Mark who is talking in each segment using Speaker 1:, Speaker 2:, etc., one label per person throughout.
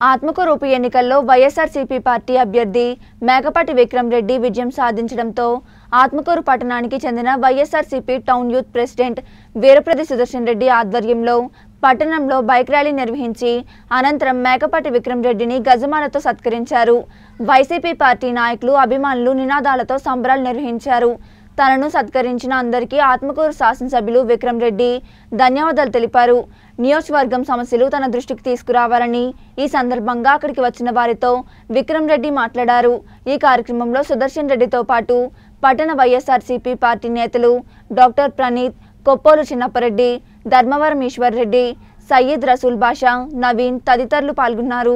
Speaker 1: ఆత్మకూరు ఉప ఎన్నికల్లో వైఎస్ఆర్సీపీ పార్టీ అభ్యర్థి మేకపాటి విక్రమ్ రెడ్డి విజయం సాధించడంతో ఆత్మకూరు పట్టణానికి చెందిన వైఎస్ఆర్సీపీ టౌన్ యూత్ ప్రెసిడెంట్ వీరప్రది సుదర్శన్ రెడ్డి ఆధ్వర్యంలో పట్టణంలో బైక్ ర్యాలీ నిర్వహించి అనంతరం మేకపాటి విక్రమ్ రెడ్డిని గజమాలతో సత్కరించారు వైసీపీ పార్టీ నాయకులు అభిమానులు నినాదాలతో సంబరాలు నిర్వహించారు తనను సత్కరించిన అందరికీ ఆత్మకూరు శాసనసభ్యులు విక్రమ్ రెడ్డి ధన్యవాదాలు తెలిపారు నియోజకవర్గం సమస్యలు తన దృష్టికి తీసుకురావాలని ఈ సందర్భంగా అక్కడికి వచ్చిన వారితో విక్రమ్ రెడ్డి మాట్లాడారు ఈ కార్యక్రమంలో సుదర్శన్ రెడ్డితో పాటు పట్టణ వైఎస్ఆర్సీపీ పార్టీ నేతలు డాక్టర్ ప్రణీత్ కొప్పోలు చిన్నప్పరెడ్డి ధర్మవరం ఈశ్వర్ రెడ్డి సయ్యద్ రసూల్ బాషా నవీన్ తదితరులు పాల్గొన్నారు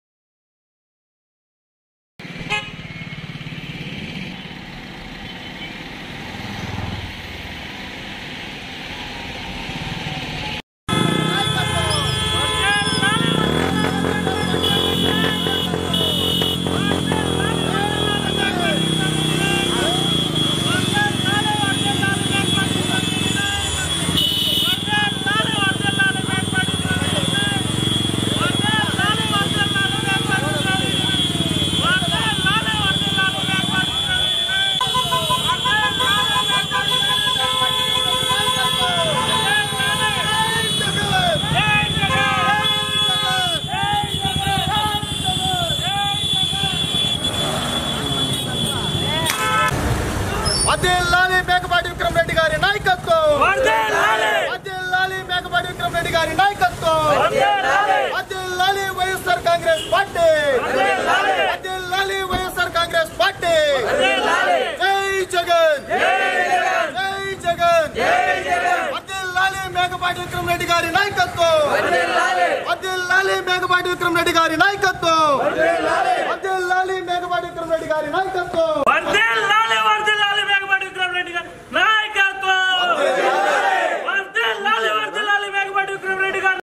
Speaker 2: వర్ధిల్లాలి మేకపాటి విక్రమ్ రెడ్డి గారి నాయకత్వం
Speaker 3: వర్ధిల్లాలి!
Speaker 2: వర్ధిల్లాలి మేకపాటి విక్రమ్ రెడ్డి గారి నాయకత్వం
Speaker 3: వర్ధిల్లాలి!
Speaker 2: వర్ధిల్లాలి వైఎస్ఆర్ కాంగ్రెస్ పార్టీ
Speaker 3: వర్ధిల్లాలి!
Speaker 2: వర్ధిల్లాలి వైఎస్ఆర్ కాంగ్రెస్ పార్టీ
Speaker 3: వర్ధిల్లాలి!
Speaker 2: జై జగన్ జై జగన్ వర్ధిల్లాలి మేకపాటి విక్రమ్ రెడ్డి గారి నాయకత్వం వర్ధిల్లాలి మేకపాటి విక్రమ్ రెడ్డి గారి నాయకత్వం వర్ధిల్లాలి మేకపాటి విక్రమ్ రెడ్డి గారి నాయకత్వం
Speaker 3: వర్ధిల్లాలి, వర్ధిల్లాలి మేకపాటి విక్రమ్ రెడ్డి గారి నాయకత్వం వర్ధిల్లాలి, వర్ధిల్లాలి మేకపాటి విక్రమ్ రెడ్డి గారి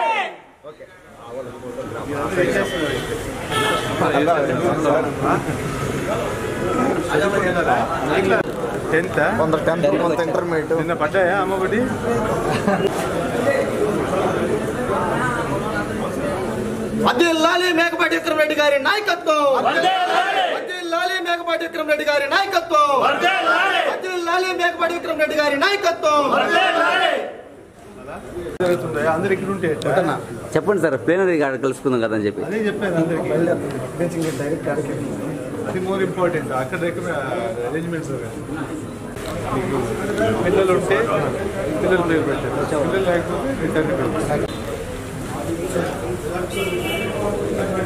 Speaker 4: టెన్త్
Speaker 2: కొందరు టెన్త్ కొంత ఇంటర్మీడియట్
Speaker 4: నిన్న పడ్డాయా అమ్మ ఒకటి
Speaker 2: వర్ధిల్లాలి మేకపాటి విక్రమ్ రెడ్డి గారి నాయకత్వం వర్ధిల్లాలి మేకపాటి విక్రమ్ రెడ్డి గారి నాయకత్వం వర్ధిల్లాలి మేకపాటి విక్రమ్ రెడ్డి గారి నాయకత్వం
Speaker 4: జరుగుతుందా అందరు ఇక్కడ ఉంటే ఎట్లా?
Speaker 5: చెప్పండి సార్ ప్లేనరీ గార్డ్ కలుసుకుందాం కదా అని చెప్పి
Speaker 4: అదే చెప్పాను అందరికి అది మోర్ ఇంపార్టెంట్ అక్కడ అరేంజ్మెంట్స్ మీకు పిల్లలు ఉంటే పిల్లలు పేరు పెట్టారు పిల్లలు లేకపోతే మీ తండ్రి పేరు పెట్టారు.